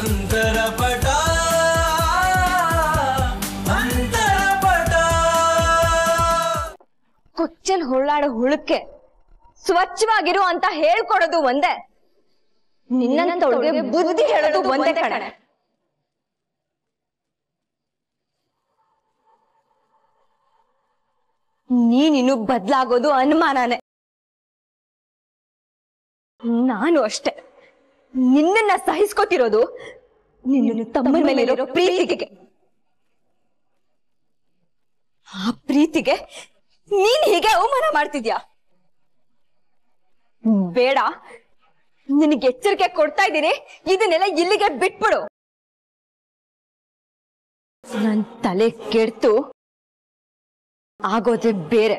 ಅಂತರಪಟ ಅಂತರಪಟ ಕೊಚ್ಚಲ್ ಹೊಳ್ಳಾಡೋ ಹುಳಕ್ಕೆ ಸ್ವಚ್ಛವಾಗಿರು ಅಂತ ಹೇಳ್ಕೊಡೋದು ಒಂದೇ ನಿನ್ನಂತೊಳಗೆ ಬುದ್ಧಿ ಹೇಳೋದು ಒಂದೇ ಕಣೆ ನೀನಿನ್ನು ಬದ್ಲಾಗೋದು ಅನುಮಾನನೇ ನಾನು ಅಷ್ಟೆ ನಿನ್ನನ್ನ ಸಹಿಸ್ಕೊತಿರೋದು ನಿನ್ನ ತಮ್ಮನ ಮೇಲಿರೋ ಪ್ರೀತಿಗೆ ಆ ಪ್ರೀತಿಗೆ ನೀನ್ ಹೀಗೆ ಅವಮಾನ ಮಾಡ್ತಿದ್ಯಾ ಬೇಡ ನಿನಗೆ ಎಚ್ಚರಿಕೆ ಕೊಡ್ತಾ ಇದ್ದೀನಿ ಇದನ್ನೆಲ್ಲ ಇಲ್ಲಿಗೆ ಬಿಟ್ಬಿಡು ನನ್ ತಲೆ ಕೆಡ್ತು ಆಗೋದೇ ಬೇರೆ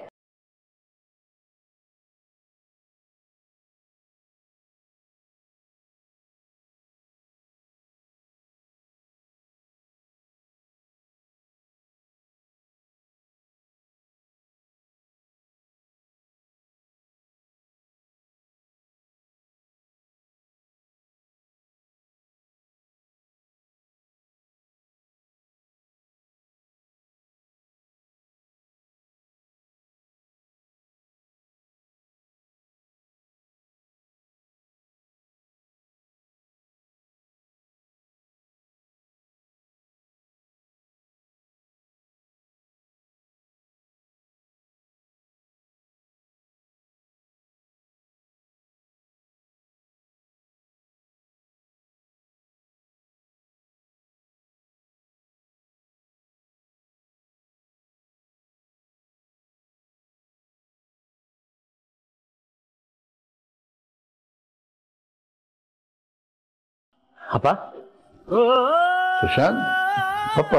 ಅಪ್ಪ ಸುಶಾಂತ್ ಪಪ್ಪ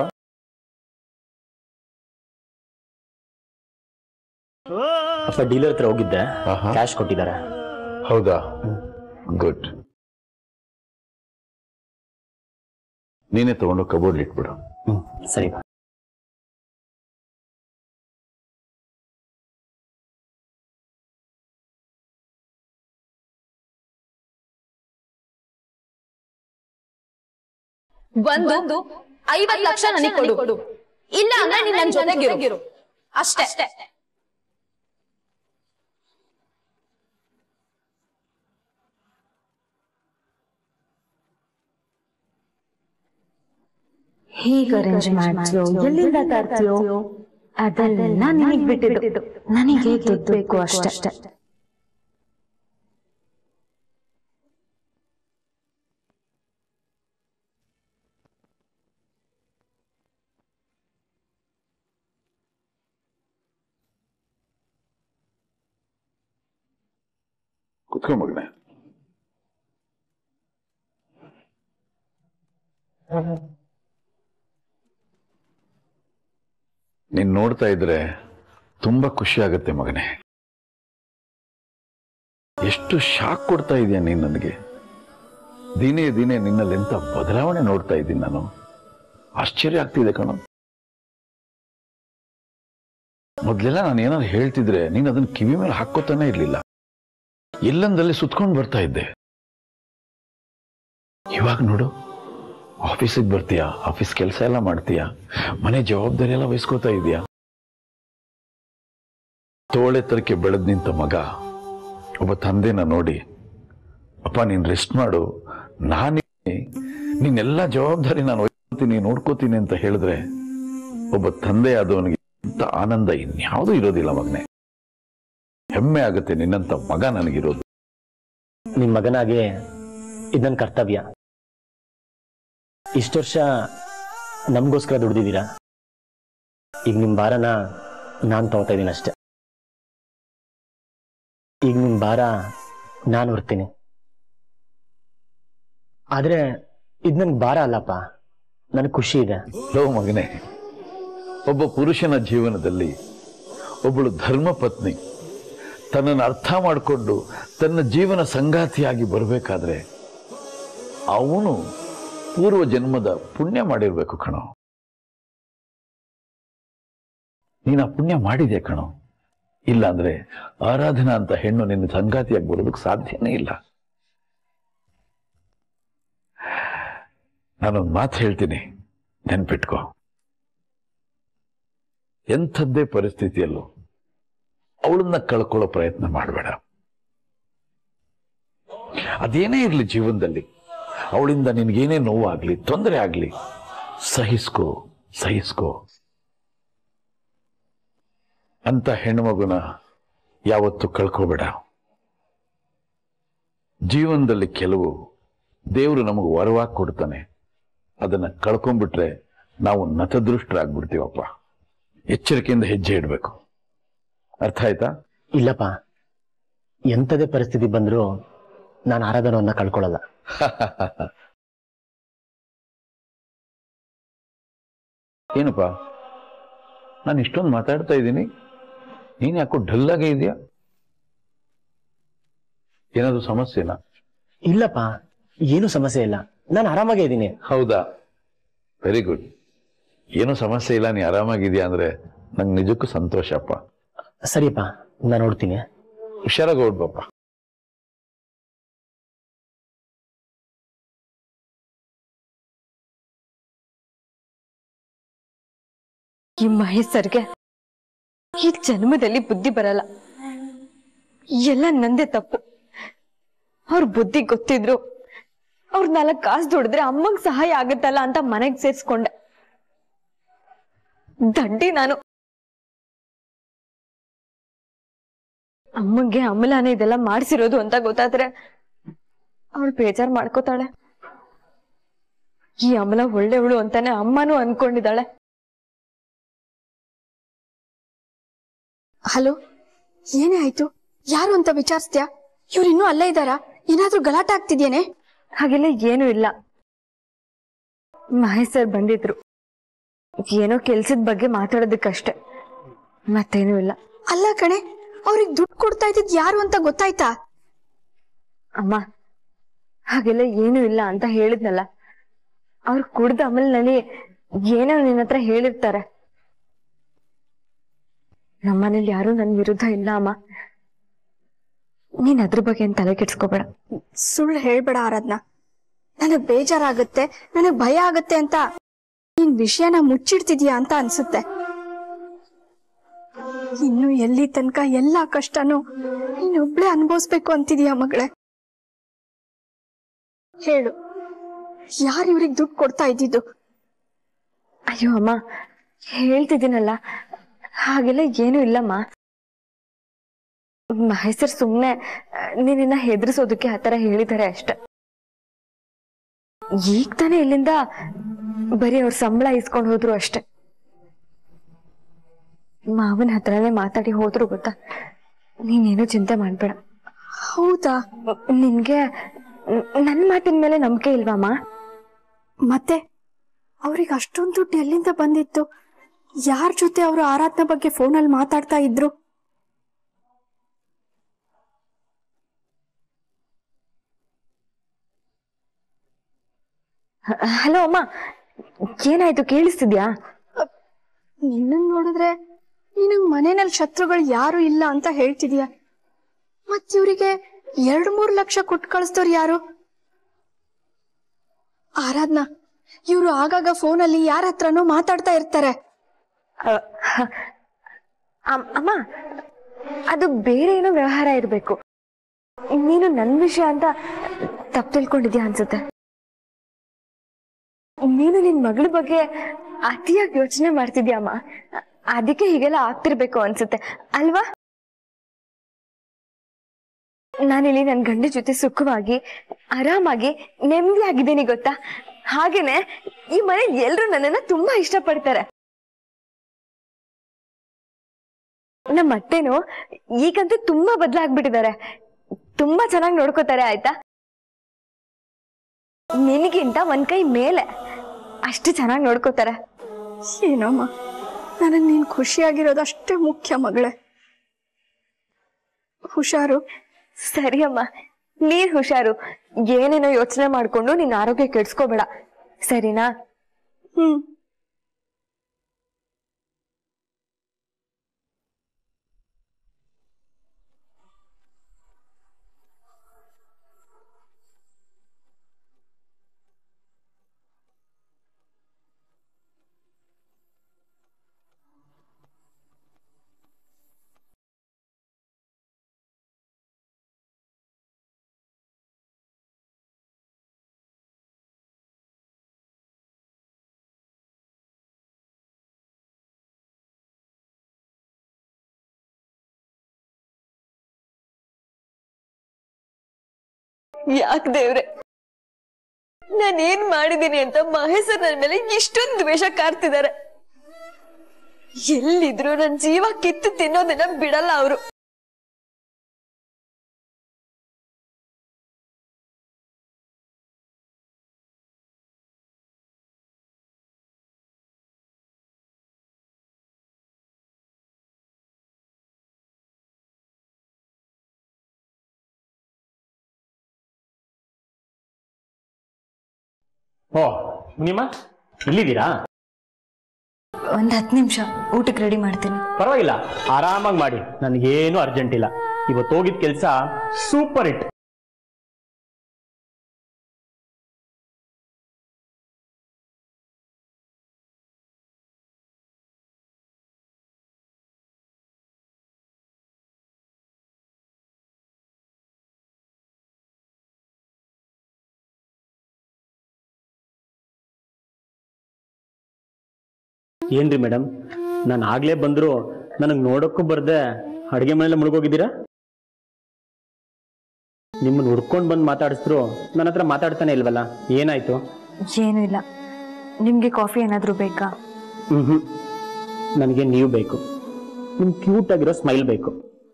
ಅಪ್ಪ ಡೀಲರ್ ಹತ್ರ ಹೋಗಿದ್ದೆ ಆಹಾ. ಕ್ಯಾಶ್ ಕೊಟ್ಟಿದ್ದಾರೆ ಹೌದಾ ಗುಡ್ ನೀನೇ ತಗೊಂಡು ಕಬೋರ್ಡ್ ಇಟ್ಬಿಡು ಹ್ಮ್ ಸರಿ ಬಾ. ಒಂದು ಐವತ್ ಲಕ್ಷ ನನಗೆ ಕೊಡು ಇಲ್ಲ ಅಂದ್ರೆ ನೀನ್ ನನ್ ಜೊತೆಗಿರು ಅಷ್ಟೇ ಹೀಗೆ ಅರೇಂಜ್ ಮಾಡ್ತೀಯೋ ಎಲ್ಲಿಂದ ತರ್ತೀಯೋ ಅದೆಲ್ಲ ನಿನಗ್ ಬಿಟ್ಟಿದ್ದು ನನಗೆ ದುಡ್ಡು ಬೇಕು ಅಷ್ಟೇ ಕುತ್ಕೊ ಮಗನೆ ನೀನ್ ನೋಡ್ತಾ ಇದ್ರೆ ತುಂಬಾ ಖುಷಿ ಆಗುತ್ತೆ ಮಗನೆ ಎಷ್ಟು ಶಾಕ್ ಕೊಡ್ತಾ ಇದೀಯ ನೀನ್ ನನಗೆ ದಿನೇ ದಿನೇ ನಿನ್ನಲ್ಲಿ ಎಂತ ಬದಲಾವಣೆ ನೋಡ್ತಾ ಇದ್ದೀನಿ ನಾನು ಆಶ್ಚರ್ಯ ಆಗ್ತಿದೆ ಕಣೋ ಮೊದ್ಲೆಲ್ಲ ನಾನು ಏನಾದ್ರು ಹೇಳ್ತಿದ್ರೆ ನೀನ್ ಅದನ್ನ ಕಿವಿ ಮೇಲೆ ಹಾಕೋತಾನೆ ಇರ್ಲಿಲ್ಲ ಎಲ್ಲಂದಲ್ಲಿ ಸುತ್ಕೊಂಡು ಬರ್ತಾ ಇದ್ದೆ ಇವಾಗ ನೋಡು ಆಫೀಸಿಗೆ ಬರ್ತೀಯಾ ಆಫೀಸ್ ಕೆಲಸ ಎಲ್ಲ ಮಾಡ್ತೀಯಾ ಮನೆ ಜವಾಬ್ದಾರಿ ಎಲ್ಲ ವಹಿಸ್ಕೋತಾ ಇದೀಯಾ ತೋಳೆತ್ತರಕ್ಕೆ ಬೆಳೆದ್ ನಿಂತ ಮಗ ಒಬ್ಬ ತಂದೆನ ನೋಡಿ ಅಪ್ಪ ನೀನ್ ರೆಸ್ಟ್ ಮಾಡು ನಾನೇ ನಿನ್ನೆಲ್ಲ ಜವಾಬ್ದಾರಿ ನಾನು ವಹಿಸ್ಕೋತೀನಿ ನೋಡ್ಕೋತೀನಿ ಅಂತ ಹೇಳಿದ್ರೆ ಒಬ್ಬ ತಂದೆ ಆದವನಿಗೆ ಇಂಥ ಆನಂದ ಇನ್ಯಾವುದೂ ಇರೋದಿಲ್ಲ ಮಗನೆ ಹೆಮ್ಮೆ ಆಗುತ್ತೆ ನಿನ್ನಂತ ಮಗ ನನಗಿರೋದು ನಿಮ್ ಮಗನಾಗಿ ಇದು ನನ್ನ ಕರ್ತವ್ಯ ಇಷ್ಟು ವರ್ಷ ನಮಗೋಸ್ಕರ ದುಡ್ದಿದ್ದೀರಾ ಈಗ ನಿಮ್ ಭಾರನ ನಾನು ತಗೋತಾ ಇದ್ದೀನಿ ಅಷ್ಟೆ ಈಗ ನಿಮ್ ಭಾರ ನಾನು ಹೊರ್ತೀನಿ ಆದ್ರೆ ಇದು ನನ್ಗೆ ಭಾರ ಅಲ್ಲಪ್ಪ ನನಗೆ ಖುಷಿ ಇದೆ ಲೋ ಮಗನೇ ಒಬ್ಬ ಪುರುಷನ ಜೀವನದಲ್ಲಿ ಒಬ್ಬಳು ಧರ್ಮ ಪತ್ನಿ ತನ್ನನ್ನು ಅರ್ಥ ಮಾಡಿಕೊಂಡು ತನ್ನ ಜೀವನ ಸಂಗಾತಿಯಾಗಿ ಬರಬೇಕಾದ್ರೆ ಅವನು ಪೂರ್ವ ಜನ್ಮದ ಪುಣ್ಯ ಮಾಡಿರ್ಬೇಕು ಕಣೋ ನೀನು ಆ ಪುಣ್ಯ ಮಾಡಿದೆ ಕಣೋ ಇಲ್ಲ ಅಂದ್ರೆ ಆರಾಧನಾ ಅಂತ ಹೆಣ್ಣು ನಿನ್ನ ಸಂಗಾತಿಯಾಗಿ ಬರೋದಕ್ಕೆ ಸಾಧ್ಯನೇ ಇಲ್ಲ ನಾನೊಂದು ಮಾತು ಹೇಳ್ತೀನಿ ನೆನ್ಪಿಟ್ಕೋ ಎಂಥದ್ದೇ ಪರಿಸ್ಥಿತಿಯಲ್ಲೂ ಅವಳನ್ನ ಕಳ್ಕೊಳ್ಳೋ ಪ್ರಯತ್ನ ಮಾಡಬೇಡ ಅದೇನೇ ಇರಲಿ ಜೀವನದಲ್ಲಿ ಅವಳಿಂದ ನಿನ್ಗೇನೇ ನೋವಾಗ್ಲಿ ತೊಂದರೆ ಆಗ್ಲಿ ಸಹಿಸ್ಕೋ ಸಹಿಸ್ಕೋ ಅಂತ ಹೆಣ್ಮಗುನ ಯಾವತ್ತೂ ಕಳ್ಕೋಬೇಡ ಜೀವನದಲ್ಲಿ ಕೆಲವು ದೇವರು ನಮಗೆ ವರವಾಗಿ ಕೊಡ್ತಾನೆ ಅದನ್ನ ಕಳ್ಕೊಂಡ್ಬಿಟ್ರೆ ನಾವು ನತದೃಷ್ಟರಾಗ್ಬಿಡ್ತೀವಪ್ಪ ಎಚ್ಚರಿಕೆಯಿಂದ ಹೆಜ್ಜೆ ಇಡಬೇಕು ಅರ್ಥ ಆಯ್ತಾ ಇಲ್ಲಪ್ಪ ಎಂಥದೇ ಪರಿಸ್ಥಿತಿ ಬಂದರೂ ನಾನು ಆರಾಧನವನ್ನ ಕಳ್ಕೊಳ್ಳಲ್ಲ ಏನಪ್ಪ ನಾನು ಇಷ್ಟೊಂದು ಮಾತಾಡ್ತಾ ಇದ್ದೀನಿ ನೀನ್ ಯಾಕೋ ಡಲ್ಲಾಗೇ ಇದೆಯಾ ಏನಾದ್ರು ಸಮಸ್ಯೆನಾ ಇಲ್ಲಪ್ಪ ಏನೂ ಸಮಸ್ಯೆ ಇಲ್ಲ ನಾನು ಆರಾಮಾಗೇ ಇದ್ದೀನಿ ಹೌದಾ ವೆರಿ ಗುಡ್ ಏನೂ ಸಮಸ್ಯೆ ಇಲ್ಲ ನೀ ಆರಾಮಾಗಿದ್ಯಾ ಅಂದ್ರೆ ನಂಗೆ ನಿಜಕ್ಕೂ ಸಂತೋಷಪ್ಪ ಸರಿಯಪ್ಪ ನಾನು ನೋಡ್ತೀನಿ ಹುಷಾರಾಗಿ ಓಡ್ಬಪ್ಪ ಈ ಮಹೇಶ್ ಸರ್ಗೆ ಈ ಜನ್ಮದಲ್ಲಿ ಬುದ್ಧಿ ಬರಲ್ಲ ಎಲ್ಲ ನಂದೇ ತಪ್ಪು ಅವ್ರ ಬುದ್ಧಿ ಗೊತ್ತಿದ್ರು ಅವ್ರ ನಾಲ್ಕು ಕಾಸು ದುಡಿದ್ರೆ ಅಮ್ಮಂಗ್ ಸಹಾಯ ಆಗತ್ತಲ್ಲ ಅಂತ ಮನೆಗ್ ಸೇರ್ಸ್ಕೊಂಡೆ ದಡ್ಡಿ ನಾನು ಅಮ್ಮಂಗೆ ಅಮಲಾನೆ ಇದೆಲ್ಲ ಮಾಡ್ಸಿರೋದು ಅಂತ ಗೊತ್ತಾದ್ರೆ ಅವಳು ಬೇಜಾರ್ ಮಾಡ್ಕೋತಾಳೆ ಈ ಅಮಲ ಒಳ್ಳೆವಳು ಅಂತಾನೆ ಅಮ್ಮನೂ ಅನ್ಕೊಂಡಿದ್ದಾಳೆ ಹಲೋ ಏನೇ ಆಯ್ತು ಯಾರು ಅಂತ ವಿಚಾರಿಸ್ತ್ಯಾ ಇವ್ರು ಇನ್ನೂ ಅಲ್ಲೇ ಇದ್ದಾರಾ ಏನಾದ್ರೂ ಗಲಾಟೆ ಆಗ್ತಿದ್ಯೇನೆ ಹಾಗೆಲ್ಲ ಏನೂ ಇಲ್ಲ ಮಹೇಶ್ ಸರ್ ಬಂದಿದ್ರು ಏನೋ ಕೆಲ್ಸದ ಬಗ್ಗೆ ಮಾತಾಡೋದಕ್ಕಷ್ಟೆ ಮತ್ತೇನೂ ಇಲ್ಲ ಅಲ್ಲ ಕಣೆ ಅವ್ರಿಗೆ ದುಡ್ಡು ಕೊಡ್ತಾ ಇದ್ದಿದ್ ಯಾರು ಅಂತ ಗೊತ್ತಾಯ್ತಾ ಅಮ್ಮ ಹಾಗೆಲ್ಲ ಏನೂ ಇಲ್ಲ ಅಂತ ಹೇಳಿದ್ನಲ್ಲ ಅವ್ರು ಕುಡ್ದ ಆಮೇಲೆ ನನಗೆ ಏನೋ ನಿನ್ನ ಹತ್ರ ಹೇಳಿರ್ತಾರೆ ನಮ್ಮನೇಲಿ ಯಾರು ನನ್ ವಿರುದ್ಧ ಇಲ್ಲ ಅಮ್ಮ ನೀನ್ ಅದ್ರ ಬಗ್ಗೆ ಏನ್ ತಲೆ ಕೆಡ್ಸ್ಕೋಬೇಡ ಸುಳ್ಳು ಹೇಳ್ಬೇಡ ಆರಾಧ್ನ ನನಗ್ ಬೇಜಾರಾಗುತ್ತೆ ನನಗ್ ಭಯ ಆಗತ್ತೆ ಅಂತ ನೀನ್ ವಿಷಯನ ಮುಚ್ಚಿಡ್ತಿದ್ಯಾ ಅಂತ ಅನ್ಸುತ್ತೆ ಇನ್ನು ಎಲ್ಲಿ ತನಕ ಎಲ್ಲಾ ಕಷ್ಟನೂ ನೀನೊಬ್ಳೆ ಅನ್ಭವಿಸ್ಬೇಕು ಅಂತಿದ್ಯಾ ಮಗಳೇ ಹೇಳು ಯಾರು ಇವ್ರಿಗೆ ದುಡ್ಡು ಕೊಡ್ತಾ ಇದ್ದಿದ್ದು ಅಯ್ಯೋ ಅಮ್ಮ ಹೇಳ್ತಿದ್ದೀನಲ್ಲ ಹಾಗೆಲ್ಲ ಏನೂ ಇಲ್ಲಮ್ಮ ಮಹೇಶರ್ ಸುಮ್ನೆ ನಿನ್ನ ಹೆದರ್ಸೋದಕ್ಕೆ ಆತರ ಹೇಳಿದ್ದಾರೆ ಅಷ್ಟೆ ಈಗ ತಾನೇ ಇಲ್ಲಿಂದ ಬರೀ ಅವ್ರ ಸಂಬಳ ಇಸ್ಕೊಂಡು ಹೋದ್ರು ಅಷ್ಟೆ ಮಾವನ ಹತ್ರನೇ ಮಾತಾಡಿ ಹೋದ್ರು ಗೊತ್ತಾ ನೀನೇನು ಚಿಂತೆ ಮಾಡ್ಬೇಡ ಹೌದಾ ನಿನ್ಗೆ ನನ್ ಮಾತಿನ ಮೇಲೆ ನಂಬಿಕೆ ಇಲ್ವಮ್ಮ ಮತ್ತೆ ಅವ್ರಿಗೆ ಅಷ್ಟೊಂದು ದುಡ್ಡು ಎಲ್ಲಿಂದ ಬಂದಿತ್ತು ಯಾರ ಜೊತೆ ಅವರು ಆರಾಧನ ಬಗ್ಗೆ ಫೋನಲ್ಲಿ ಮಾತಾಡ್ತಾ ಇದ್ರು ಹಲೋ ಅಮ್ಮ ಏನಾಯ್ತು ಕೇಳಿಸ್ತಿದ್ಯಾ ನಿನ್ನ ನೋಡಿದ್ರೆ ನಿನಗ್ ಮನೆಯಲ್ಲಿ ಶತ್ರುಗಳು ಯಾರು ಇಲ್ಲ ಅಂತ ಹೇಳ್ತಿದ್ಯಾ ಮತ್ ಇವ್ರಿಗೆ ಎರಡ್ ಮೂರ್ ಲಕ್ಷ ಕೊಟ್ಟು ಕಳಿಸ್ತವ್ರು ಯಾರು ಆರಾಧ್ನಾ ಇವ್ರು ಆಗಾಗ ಫೋನಲ್ಲಿ ಯಾರ ಹತ್ರನೋ ಮಾತಾಡ್ತಾ ಇರ್ತಾರೆ ಅ, ಹ, ಅಮ್- ಅಮ್ಮ ಅದು ಬೇರೆ ಏನೋ ವ್ಯವಹಾರ ಇರ್ಬೇಕು ನೀನು ನನ್ ವಿಷಯ ಅಂತ ತಪ್ಪು ತಿಳ್ಕೊಂಡಿದ್ಯಾ ಅನ್ಸುತ್ತೆ ನೀನು ನಿನ್ ಮಗಳ ಬಗ್ಗೆ ಅತಿಯಾಗಿ ಯೋಚನೆ ಮಾಡ್ತಿದ್ಯಾ ಅಮ್ಮ ಅದಕ್ಕೆ ಹೀಗೆಲ್ಲ ಆಗ್ತಿರ್ಬೇಕು ಅನ್ಸುತ್ತೆ ಅಲ್ವಾ ನಾನಿಲ್ಲಿ ನನ್ ಗಂಡ ಜೊತೆ ಸುಖವಾಗಿ ಆರಾಮಾಗಿ ನೆಮ್ಮದಿಯಾಗಿದ್ದೀನಿ ಗೊತ್ತಾ ಹಾಗೇನೆ ಈ ಮನೆ ಎಲ್ರು ನನ್ನನ್ನ ತುಂಬಾ ಇಷ್ಟಪಡ್ತಾರೆ ನಮ್ಮ ಅತ್ತೆನು ಈಗಂತೂ ತುಂಬಾ ಬದಲಾಗ್ಬಿಟ್ಟಿದ್ದಾರೆ ತುಂಬಾ ಚೆನ್ನಾಗಿ ನೋಡ್ಕೋತಾರೆ ಆಯ್ತಾ ನಿನಗಿಂತ ಒಂದ್ ಕೈ ಮೇಲೆ ಅಷ್ಟು ಚೆನ್ನಾಗಿ ನೋಡ್ಕೋತಾರೆ ಏನಮ್ಮ ನನಗ್ ನೀನ್ ಖುಷಿಯಾಗಿರೋದು ಅಷ್ಟೇ ಮುಖ್ಯ ಮಗಳೇ ಹುಷಾರು ಸರಿ ಅಮ್ಮ ನೀನ್ ಹುಷಾರು ಏನೇನೋ ಯೋಚನೆ ಮಾಡ್ಕೊಂಡು ನಿನ್ ಆರೋಗ್ಯ ಕೆಡ್ಸ್ಕೋಬೇಡ ಸರಿನಾ ಹ್ಮ್ ಯಾಕೆ ದೇವ್ರೆ ನಾನೇನ್ ಮಾಡಿದೀನಿ ಅಂತ ಮಹೇಶರ್ ನನ್ ಮೇಲೆ ಇಷ್ಟೊಂದು ದ್ವೇಷ ಕಾರ್ತಿದ್ದಾರೆ ಎಲ್ಲಿದ್ರು ನನ್ ಜೀವ ಕಿತ್ತು ತಿನ್ನೋದನ್ನ ಬಿಡಲ್ಲ ಅವರು ಓ ನಿಮ್ಮ ಇಲ್ಲಿದ್ದೀರಾ ಒಂದ್ ಹತ್ತು ನಿಮಿಷ ಊಟಕ್ಕೆ ರೆಡಿ ಮಾಡ್ತೀನಿ ಪರವಾಗಿಲ್ಲ ಆರಾಮಾಗಿ ಮಾಡಿ ನನಗೇನು ಅರ್ಜೆಂಟ್ ಇಲ್ಲ ಇವತ್ತು ಹೋಗಿದ್ ಕೆಲಸ ಸೂಪರ್ ಹಿಟ್ ಏನ್ರಿ ಮೇಡಮ್ ನಾನು ಆಗ್ಲೇ ಬಂದ್ರು ನನಗೆ ನೋಡಕ್ಕೂ ಬರ್ದೆ ಅಡುಗೆ ಮನೆಯಲ್ಲ ಮುಳುಗೋಗಿದ್ದೀರಾ ನಿಮ್ಮನ್ನ ಹುಡ್ಕೊಂಡು ಬಂದು ಮಾತಾಡಿಸಿದ್ರು ನನ್ನ ಹತ್ರ ಮಾತಾಡ್ತಾನೆ ಇಲ್ವಲ್ಲ ಏನಾಯ್ತು ಏನು ಇಲ್ಲ ನಿಮ್ಗೆ ಕಾಫಿ ಏನಾದ್ರೂ ಬೇಕಾ ಹ್ಮ್ ನನಗೆ ನೀವು ಬೇಕು ನಿಮ್ ಕ್ಯೂಟ್ ಆಗಿರೋ ಸ್ಮೈಲ್ ಬೇಕು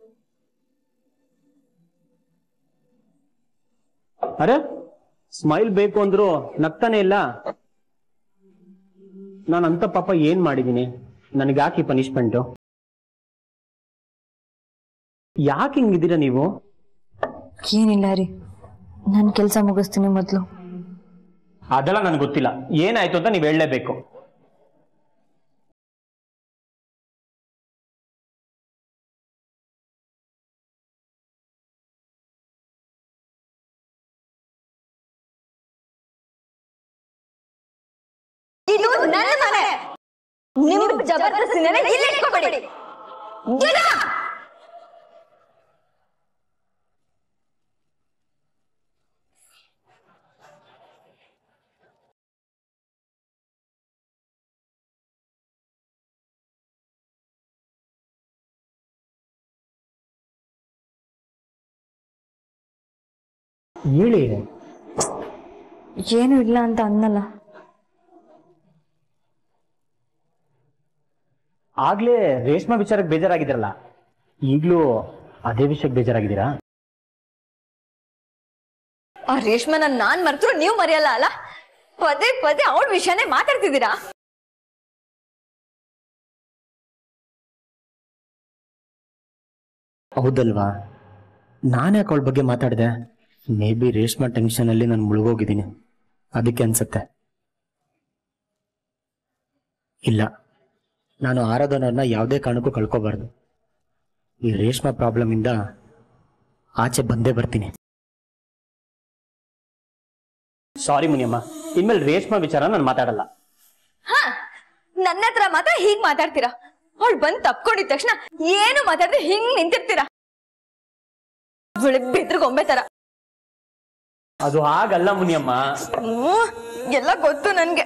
ಅರೆ ಸ್ಮೈಲ್ ಬೇಕು ಅಂದ್ರು ನಗ್ತಾನೆ ಇಲ್ಲ ನಾನು ಅಂತ ಪಾಪ ಏನ್ ಮಾಡಿದೀನಿ ನನಗೆ ಯಾಕೆ ಪನಿಷ್ಮೆಂಟು ಯಾಕೆ ಹಿಂಗಿದ್ದೀರಾ ನೀವು ಏನಿಲ್ಲ ರೀ ನಾನು ಕೆಲಸ ಮುಗಿಸ್ತೀನಿ ಮೊದಲು ಅದೆಲ್ಲ ನನಗೆ ಗೊತ್ತಿಲ್ಲ ಏನಾಯ್ತು ಅಂತ ನೀವು ಹೇಳಲೇಬೇಕು ಇದು ನನ್ನ ಮನೆ ನಿಮ್ ಜಬರ್ದಸ್ತಿನೆಲ್ಲ ಇಲ್ಲಿ ಇಟ್ಕೋಬೇಡಿ ಗಿಡ! ಹೇಳಿ ಏನು ಇಲ್ಲ ಅಂತ ಅನ್ನಲ್ಲ ಆಗ್ಲೇ ರೇಷ್ಮಾ ವಿಚಾರಕ್ಕೆ ಬೇಜಾರಾಗಿದ್ದೀರಲ್ಲ ಈಗ್ಲೂ ಅದೇ ವಿಷಯಕ್ಕೆ ಬೇಜಾರಾಗಿದ್ದೀರಾ ಆ ರೇಷ್ಮನ ನಾನ್ ಮರ್ತರು ನೀವು ಮರೆಯಲ್ಲ ಅಲ್ಲ ಪದೇ ಪದೇ ಅವಳ ವಿಷಯನೇ ಮಾತಾಡ್ತಿದ್ದೀರಾ ಹೌದಲ್ವಾ ನಾನೇ ಅವಳ ಬಗ್ಗೆ ಮಾತಾಡಿದೆ ಮೇ ಬಿ ರೇಷ್ಮಾ ಟೆನ್ಷನ್ ಅಲ್ಲಿ ನಾನು ಮುಳುಗೋಗಿದ್ದೀನಿ ಅದಕ್ಕೆ ಅನ್ಸತ್ತೆ ಇಲ್ಲ ನಾನು ಆರಾಧನವ್ರನ್ನ ಯಾವುದೇ ಕಾರಣಕ್ಕೂ ಕಳ್ಕೋಬಾರ್ದು ಈ ರೇಷ್ಮಾ ಪ್ರಾಬ್ಲಮ್ ಇಂದ ಆಚೆ ಬಂದೇ ಬರ್ತೀನಿ ಸಾರಿ ಮುನಿಯಮ್ಮ ಇನ್ಮೇಲೆ ರೇಷ್ಮಾ ವಿಚಾರ ನಾನು ಮಾತಾಡಲ್ಲ ಹಾ ನನ್ನ ಹತ್ರ ಮಾತ್ರ ಹೀಗ್ ಮಾತಾಡ್ತೀರಾ ಅವಳು ಬಂದ್ ತಪ್ಕೊಂಡಿದ ತಕ್ಷಣ ಏನು ಮಾತಾಡದೆ ಹಿಂಗ್ ನಿಂತಿರ್ತೀರಾ ಬೆದ್ರಗೊಂಬೆ ತರ ಅದು ಹಾಗಲ್ಲ ಮುನಿಯಮ್ಮ ಹ್ಮ್, ಎಲ್ಲ ಗೊತ್ತು ನನ್ಗೆ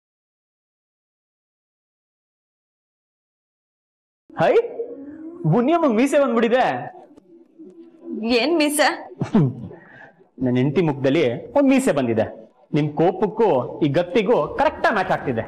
ಹೈ ಮುನಿಯಮ್ಮ ಮೀಸೆ ಬಂದ್ಬಿಟ್ಟಿದೆ ಏನ್ ಮೀಸ ನನ್ನ ಹೆಂಡತಿ ಮುಖದಲ್ಲಿ ಒಂದ್ ಮೀಸೆ ಬಂದಿದೆ ನಿಮ್ ಕೋಪಕ್ಕೂ ಈ ಗತ್ತಿಗೂ ಕರೆಕ್ಟ್ ಮ್ಯಾಚ್ ಆಗ್ತಿದೆ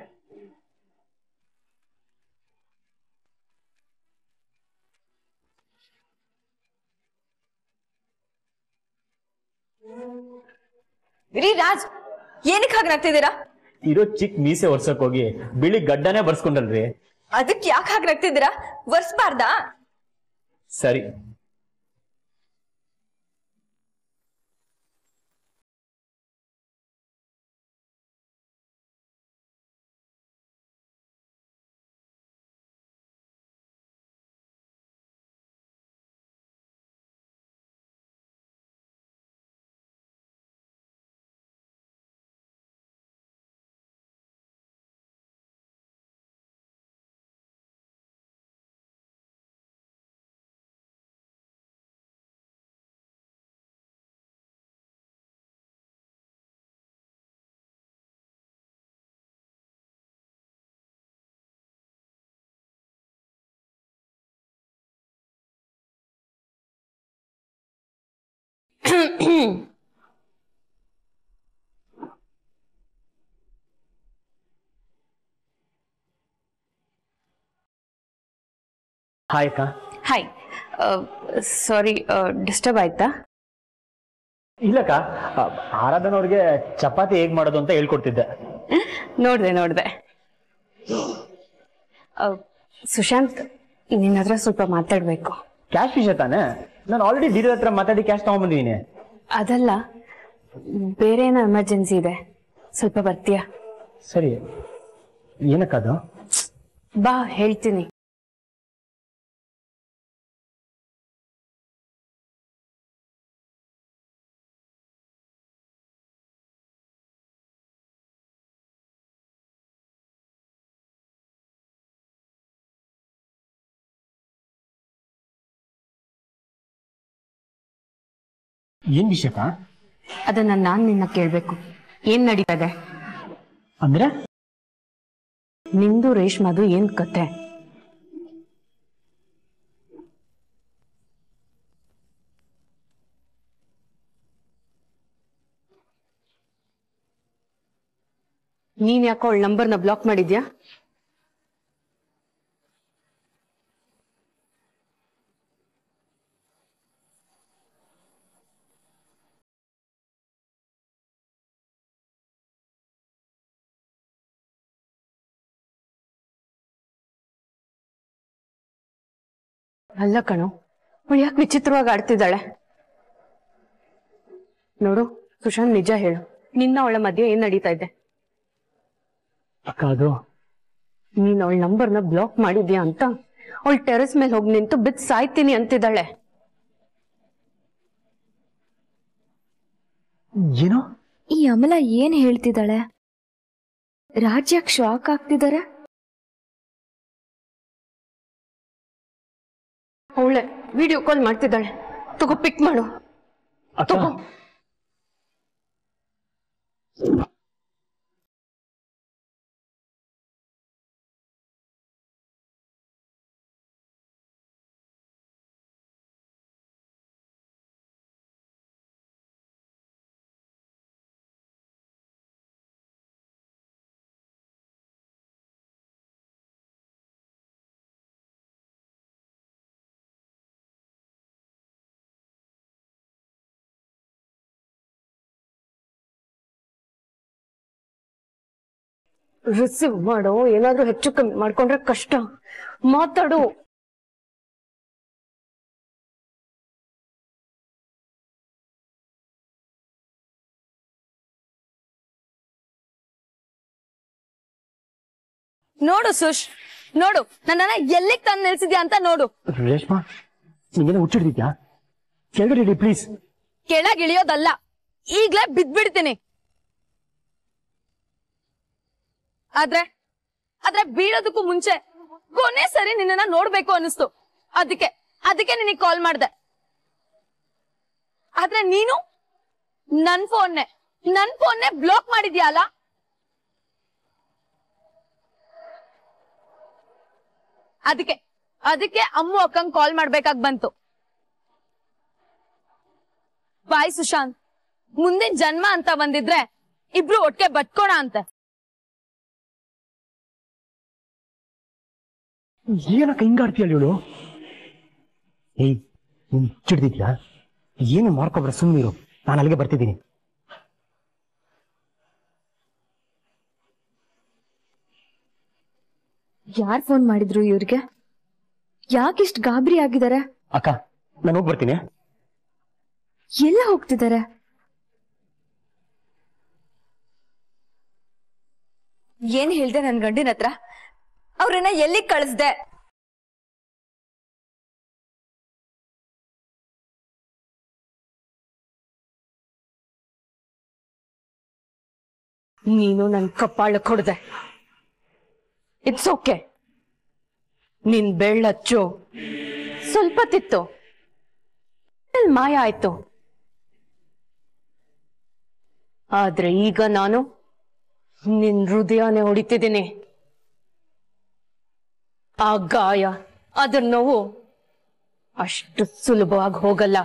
ರೀ ರಾಜ್ ಏನಕ್ಕೆ ಹಾಗೆ ನಗ್ತಿದ್ದೀರಾ ಇರೋ ಚಿಕ್ಕ ಮೀಸೆ ಒರ್ಸಕ್ ಹೋಗಿ ಬಿಳಿ ಗಡ್ಡನೇ ಬರ್ಸ್ಕೊಂಡಲ್ರಿ ಅದಕ್ಕೆ ಯಾಕೆ ಹಾಗೆ ನಗ್ತಿದ್ದೀರಾ ವರ್ಸ್ಬಾರ್ದಾ ಸರಿ ಹಾಯ್ ಅಕ್ಕ ಹಾಯ್ ಸಾರಿ ಡಿಸ್ಟರ್ಬ್ ಆಯ್ತಾ ಇಲ್ಲಕ್ಕ ಆರಾಧನ ಅವ್ರಿಗೆ ಚಪಾತಿ ಹೇಗ್ ಮಾಡೋದು ಅಂತ ಹೇಳ್ಕೊಡ್ತಿದ್ದೆ ನೋಡಿದೆ ನೋಡಿದೆ ಸುಶಾಂತ್ ನಿನ್ನ ಹತ್ರ ಸ್ವಲ್ಪ ಮಾತಾಡಬೇಕು ಕ್ಯಾಶ್ ವಿಷಯ ತಾನೆ ನಾನು ಆಲ್ರೆಡಿ ಡೀಲರ್ ಹತ್ರ ಮಾತಾಡಿ ಕ್ಯಾಶ್ ತಗೊಂಡ್ಬಂದಿದ್ದೀನಿ ಅದಲ್ಲ ಬೇರೆ ಏನೋ ಎಮರ್ಜೆನ್ಸಿ ಇದೆ ಸ್ವಲ್ಪ ಬರ್ತೀಯಾ ಸರಿ ಏನಕ್ಕದು ಬಾ ಹೇಳ್ತೀನಿ ಏನ್ ವಿಷಯಕ್ಕ ಅದನ್ನ ನಾನ್ ನಿನ್ನ ಕೇಳ್ಬೇಕು ಏನ್ ನಡೀತಾ ಇದೆ ಅಂದ್ರೆ ನಿಂದು ರೇಷ್ಮದು ಏನ್ ಕತೆ ನೀನ್ ಯಾಕೋ ಅವಳ ನಂಬರ್ನ ಬ್ಲಾಕ್ ಮಾಡಿದ್ಯಾ ಅಲ್ಲ ಕಣೋ ಅವಳು ಯಾಕೆ ವಿಚಿತ್ರವಾಗಿ ಆಡ್ತಿದ್ದಾಳೆ ನೋಡು ಸುಶಾಂತ್ ನಿಜ ಹೇಳು ನಿನ್ನ ಅವಳ ಮಧ್ಯೆ ಏನ್ ನಡೀತಾ ಇದೆ ಅಕ್ಕ ಅದು ನೀನ್ ಅವಳ ನಂಬರ್ನ ಬ್ಲಾಕ್ ಮಾಡಿದ್ಯಾ ಅಂತ ಅವಳು ಟೆರೆಸ್ ಮೇಲೆ ಹೋಗಿ ನಿಂತು ಬಿದ್ದು ಸಾಯ್ತೀನಿ ಅಂತಿದ್ದಾಳೆ ಏನು ಈ ಅಮಲ ಏನ್ ಹೇಳ್ತಿದ್ದಾಳೆ ರಾಜ್ಯಕ್ಕೆ ಶಾಕ್ ಆಗ್ತಿದ್ದಾರೆ ಅವಳೆ ವಿಡಿಯೋ ಕಾಲ್ ಮಾಡ್ತಿದ್ದಾಳೆ ತಗೋ ಪಿಕ್ ಮಾಡು ಅಕ್ಕ ತಗೋ ರಿಸೀವ್ ಮಾಡು ಏನಾದ್ರೂ ಹೆಚ್ಚು ಕಮ್ಮಿ ಮಾಡ್ಕೊಂಡ್ರೆ ಕಷ್ಟ ಮಾತಾಡು ನೋಡು ಸುಶ್ ನೋಡು ನನ್ನನ್ನ ಎಲ್ಲಿಗ್ ತಂದು ನಿಲ್ಸಿದ್ಯಾ ಅಂತ ನೋಡು ರೇಷ್ಮಾ ನಿಂಗೇನೋ ಹುಚ್ಚಿಡ್ತಿದ್ಯಾ ಕೆಳಗಡೆ ಪ್ಲೀಸ್ ಕೆಳಗ್ ಇಳಿಯೋದಲ್ಲ ಈಗ್ಲೇ ಬಿದ್ಬಿಡ್ತೀನಿ ಆದ್ರೆ ಆದ್ರೆ ಬೀಳೋದಕ್ಕೂ ಮುಂಚೆ ಕೊನೆ ಸರಿ ನಿನ್ನನ್ನ ನೋಡ್ಬೇಕು ಅನಿಸ್ತು ಅದಕ್ಕೆ ಅದಕ್ಕೆ ನಿನಗೆ ಕಾಲ್ ಮಾಡ್ದೆ ಆದ್ರೆ ನೀನು ನನ್ ಫೋನ್ನೆ ನನ್ ಫೋನ್ನೆ ಬ್ಲಾಕ್ ಮಾಡಿದ್ಯಾ ಅಲ್ಲ ಅದಕ್ಕೆ ಅದಕ್ಕೆ ಅಮ್ಮು ಅಕ್ಕಂಗ್ ಕಾಲ್ ಮಾಡ್ಬೇಕಾಗ್ ಬಂತು ಬಾಯ್ ಸುಶಾಂತ್ ಮುಂದಿನ ಜನ್ಮ ಅಂತ ಬಂದಿದ್ರೆ ಇಬ್ರು ಒಟ್ಟಿಗೆ ಬಟ್ಕೋಣ ಅಂತ ಏನಕ್ಕ ಹಿಂಗಾಡ್ತೀಯ ಇವಳು ಏಯ್ ನೀನ್ ಹುಚ್ಚಿಡ್ತಿದ್ಯಾ ಏನು ಮಾಡ್ಕೊಬ್ರ ಸುಮ್ಮನಿರು ನಾನು ಅಲ್ಲಿಗೆ ಬರ್ತಿದ್ದೀನಿ ಯಾರ್ ಫೋನ್ ಮಾಡಿದ್ರು ಇವ್ರಿಗೆ ಯಾಕಿಷ್ಟು ಗಾಬರಿ ಆಗಿದ್ದಾರೆ ಅಕ್ಕ ನಾನು ಹೋಗಿ ಬರ್ತೀನಿ ಎಲ್ಲ ಹೋಗ್ತಿದ್ದಾರೆ ಏನ್ ಹೇಳ್ದೆ ನನ್ ಗಂಡಿನ ಹತ್ರ ಅವ್ರನ್ನ ಎಲ್ಲಿಗ್ ಕಳಿಸ್ದೆ ನೀನು ನನ್ ಕಪ್ಪಾಳ ಕೊಡ್ದೆ ಇಟ್ಸ್ ಓಕೆ ನಿನ್ ಬೆಳ್ಳಚ್ಚು ಸ್ವಲ್ಪ ತಿತ್ತು ಆಮೇಲ್ ಮಾಯ ಆಯ್ತು ಆದ್ರೆ ಈಗ ನಾನು ನಿನ್ ಹೃದಯನೇ ಹೊಡಿತಿದ್ದೀನಿ ಆ ಗಾಯ ಅದ್ರ ನೋವು ಅಷ್ಟು ಸುಲಭವಾಗಿ ಹೋಗಲ್ಲ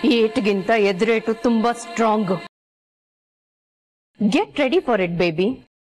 ಏಟ್ಗಿಂತ ಎದುರೇಟು ತುಂಬಾ strong get ready for it baby